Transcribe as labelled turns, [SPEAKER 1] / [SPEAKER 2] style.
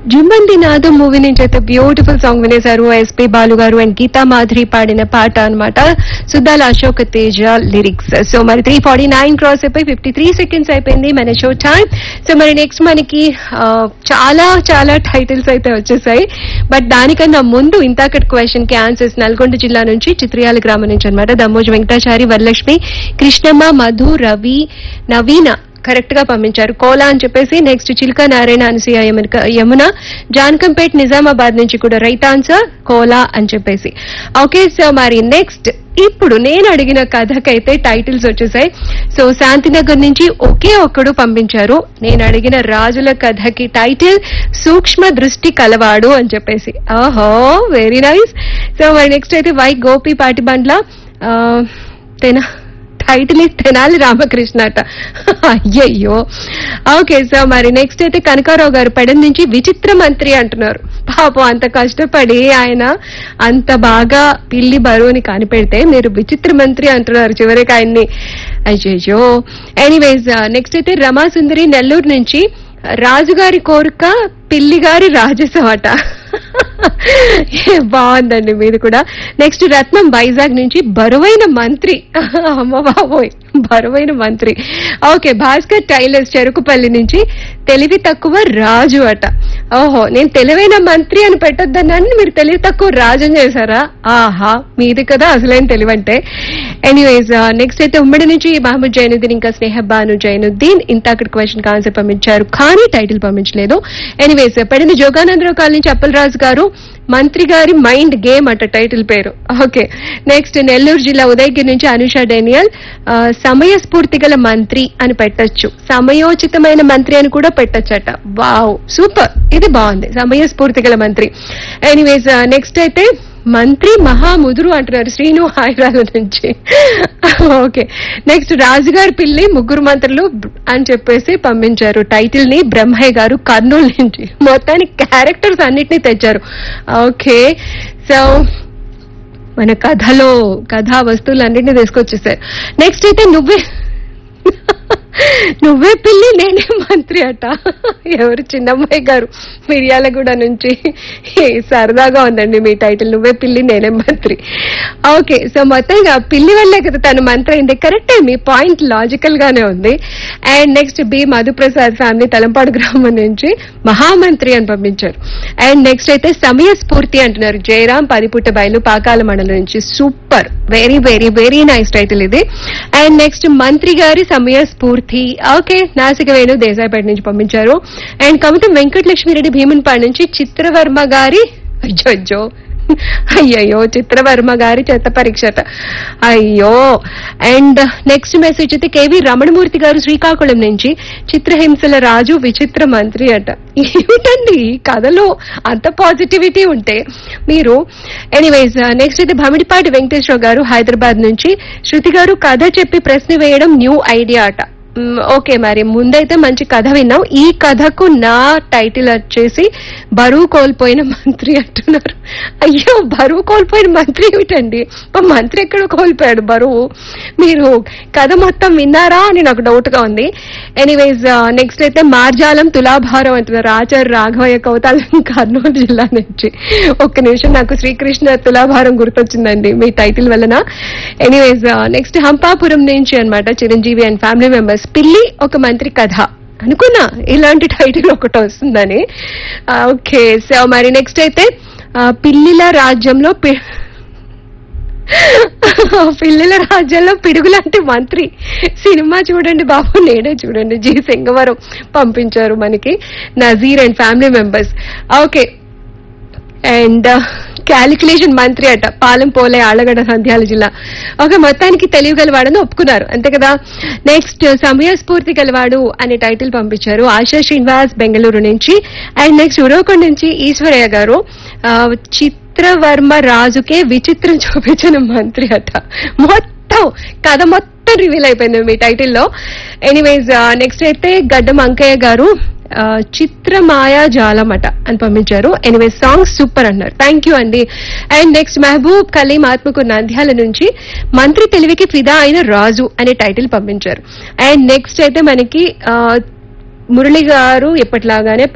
[SPEAKER 1] జుమ్మంది నాదం మూవీ నుంచి అయితే బ్యూటిఫుల్ సాంగ్ వినేశారు ఎస్పి బాలు గారు అండ్ గీతా మాధురి పాడిన పాట అన్నమాట సుద్దాల అశోక్ తేజ లిరిక్స్ సో మరి త్రీ ఫార్టీ నైన్ క్రాస్ అయిపోయి ఫిఫ్టీ త్రీ సెకండ్స్ అయిపోయింది మన షో టైం సో మరి నెక్స్ట్ మనకి ఆ, చాలా చాలా టైటిల్స్ అయితే వచ్చేసాయి బట్ దానికన్నా ముందు ఇంతాకటి క్వశ్చన్ కి ఆన్సర్స్ నల్గొండ జిల్లా నుంచి చిత్రియాల గ్రామం నుంచి అనమాట దమ్మోజు వెంకటాచారి వరలక్ష్మి కృష్ణమ్మ మధు రవి నవీన కరెక్ట్ గా పంపించారు కోలా అని చెప్పేసి నెక్స్ట్ చిల్కా నారాయణ అనసూయ యమున- యమున జాన్కంపేట్ నిజామాబాద్ నుంచి కూడా రైట్ ఆన్సర్ కోలా అని చెప్పేసి ఓకే సో మరి నెక్స్ట్ ఇప్పుడు నేను అడిగిన కథకైతే టైటిల్స్ వచ్చేసాయి సో శాంతినగర్ నుంచి ఒకే ఒక్కడు పంపించారు నేను అడిగిన రాజుల కథకి టైటిల్ సూక్ష్మ దృష్టి కలవాడు అని చెప్పేసి ఓహో వెరీ నైస్ సో మరి నెక్స్ట్ అయితే వై గోపి పాటిబండ్ల ఆ, తెనా టైటిల్ ఇస్ తెనాలి రామకృష్ణ అట అయ్యయ్యో ఓకే సో మరి నెక్స్ట్ అయితే కనకారావు గారు పెడం నుంచి విచిత్ర మంత్రి అంటున్నారు పాపం అంత కష్టపడి ఆయన అంత బాగా పిల్లి బరువుని కనిపెడితే మీరు విచిత్ర మంత్రి అంటున్నారు చివరికి ఆయన్ని అయ్యయ్యో ఎనీవేస్ నెక్స్ట్ అయితే రమాసుందరి నెల్లూరు నుంచి రాజుగారి కోరిక పిల్లిగారి రాజసం అట బాగుందండి మీది కూడా నెక్స్ట్ రత్నం వైజాగ్ నుంచి బరువైన మంత్రి అమ్మ బాబోయ్ బరువైన మంత్రి ఓకే భాస్కర్ టైలర్స్ చెరుకుపల్లి నుంచి తెలివి తక్కువ రాజు అట ఓహో నేను తెలివైన మంత్రి అని పెట్టొద్దన్నాను మీరు తెలివి తక్కువ రాజు అని చేశారా ఆహా మీది కదా అసలైన తెలివంటే ఎనీవేస్ నెక్స్ట్ అయితే ఉమ్మడి నుంచి మహమ్మద్ జైనుద్దీన్ ఇంకా స్నేహ బాను జైనుద్దీన్ ఇంత అక్కడ క్వశ్చన్ ఆన్సర్ పంపించారు కానీ టైటిల్ పంపించలేదు ఎనీవేస్ పెడిన జోగానందరావు కాలనీ నుంచి అప్పలరాజు గారు మంత్రి గారి మైండ్ గేమ్ అట టైటిల్ పేరు ఓకే నెక్స్ట్ నెల్లూరు జిల్లా ఉదయగిరి నుంచి అనుష డేనియల్ ఆ, సమయస్ఫూర్తి గల మంత్రి అని పెట్టొచ్చు సమయోచితమైన మంత్రి అని కూడా పెట్టొచ్చట వావ్ సూపర్ ఇది బాగుంది సమయస్ఫూర్తి గల మంత్రి ఎనీవేస్ నెక్స్ట్ అయితే మంత్రి మహాముదురు అంటున్నారు శ్రీను హైదరాబాద్ నుంచి ఓకే నెక్స్ట్ రాజుగారి పిల్లి ముగ్గురు మంత్రులు అని చెప్పేసి పంపించారు టైటిల్ ని బ్రహ్మయ్య గారు కర్నూలు నుంచి మొత్తానికి క్యారెక్టర్స్ అన్నిటినీ తెచ్చారు ఓకే సో మన కథలో కథా వస్తువులన్నింటినీ తీసుకొచ్చేసారు నెక్స్ట్ అయితే నువ్వే నువ్వే పిల్లి నేనే మంత్రి అట ఎవరు చిన్నమ్మాయి గారు మిర్యాలగూడ నుంచి సరదాగా ఉందండి మీ టైటిల్ నువ్వే పిల్లి నేనే మంత్రి ఓకే సో మొత్తంగా పిల్లి వల్లే కదా తను మంత్రి అయింది కరెక్టే మీ పాయింట్ లాజికల్ గానే ఉంది and next B Madhuprasad family Talampadu గ్రామం నుంచి మహామంత్రి అని పంపించారు అండ్ నెక్స్ట్ అయితే సమయ స్ఫూర్తి అంటున్నారు జయరాం పదిపుట్ట బయలు పాకాల మండలం నుంచి super very very very nice title ఇది అండ్ నెక్స్ట్ మంత్రి గారి సమయ స్ఫూర్తి ఓకే నాసిక వేణు దేశాయిపేట నుంచి పంపించారు అండ్ కవిత వెంకటలక్ష్మిరెడ్డి భీమన్పాడు నుంచి చిత్రవర్మ గారి అయ్యో అయ్యయ్యో చిత్రవర్మ గారి చెత్త పరీక్షట అయ్యో అండ్ నెక్స్ట్ మెసేజ్ అయితే కేవి రమణమూర్తి గారు శ్రీకాకుళం నుంచి చిత్రహింసల రాజు విచిత్ర మంత్రి అట ఏమిటండి ఈ కథలో అంత పాజిటివిటీ ఉంటే మీరు ఎనీవేస్ నెక్స్ట్ అయితే భమిడిపాటి వెంకటేశ్వర గారు హైదరాబాద్ నుంచి శృతి గారు కథ చెప్పి ప్రశ్న వేయడం న్యూ ఐడియా అట మ్, ఓకే మరి ముందైతే మంచి కథ విన్నాం ఈ కథకు నా టైటిల్ వచ్చేసి బరువు కోల్పోయిన మంత్రి అంటున్నారు అయ్యో బరువు కోల్పోయిన మంత్రి ఏమిటండి ఒక మంత్రి ఎక్కడ కోల్పోయాడు బరువు మీరు కథ మొత్తం విన్నారా అని నాకు డౌట్ గా ఉంది ఎనీవేస్ నెక్స్ట్ అయితే మార్జాలం తులాభారం అంటున్నారు ఆచార్య రాఘవయ్య కవతాలం కర్నూలు జిల్లా నుంచి ఒక్క నిమిషం నాకు శ్రీకృష్ణ తులాభారం గుర్తొచ్చిందండి మీ టైటిల్ వలన ఎనీవేస్ నెక్స్ట్ హంపాపురం నుంచి అన్నమాట చిరంజీవి అండ్ ఫ్యామిలీ మెంబర్స్ పిల్లి ఒక మంత్రి కథ అనుకున్నా ఇలాంటి టైటిల్ ఒకటి వస్తుందని ఓకే సో మరి నెక్స్ట్ అయితే ఆ, పిల్లిల రాజ్యంలో పి- పిల్లల రాజ్యంలో పిడుగులాంటి మంత్రి సినిమా చూడండి బాబు నేనే చూడండి జి సింగవరం పంపించారు మనకి Nazeer and family members okay and calculation మంత్రి అట పాలెం పోలే ఆళ్లగడ్డ నంద్యాల జిల్లా ఓకే మొత్తానికి తెలివి గలవాడని ఒప్పుకున్నారు అంతే కదా నెక్స్ట్ సమయస్ఫూర్తి గలవాడు అనే టైటిల్ పంపించారు ఆశా శ్రీనివాస్ బెంగళూరు నుంచి అండ్ నెక్స్ట్ ఉరవకొండ నుంచి ఈశ్వరయ్య గారు ఆ, చిత్రవర్మ రాజుకే విచిత్రం చూపించిన మంత్రి అట మొత్తం కథ మొత్తం రివీల్ అయిపోయింది మీ టైటిల్లో ఎనీవేస్ నెక్స్ట్ అయితే గడ్డం అంకయ్య గారు ఆ, చిత్ర మాయా జాలమట అని పంపించారు ఎనివే సాంగ్ సూపర్ అన్నారు థ్యాంక్ యూ అండి అండ్ నెక్స్ట్ మహబూబ్ కలీం ఆత్మకు నంద్యాల నుంచి మంత్రి తెలివికి ఫిదా అయిన రాజు అనే టైటిల్ పంపించారు అండ్ నెక్స్ట్ అయితే మనకి ఆ, మురళి గారు ఎప్పటిలాగానే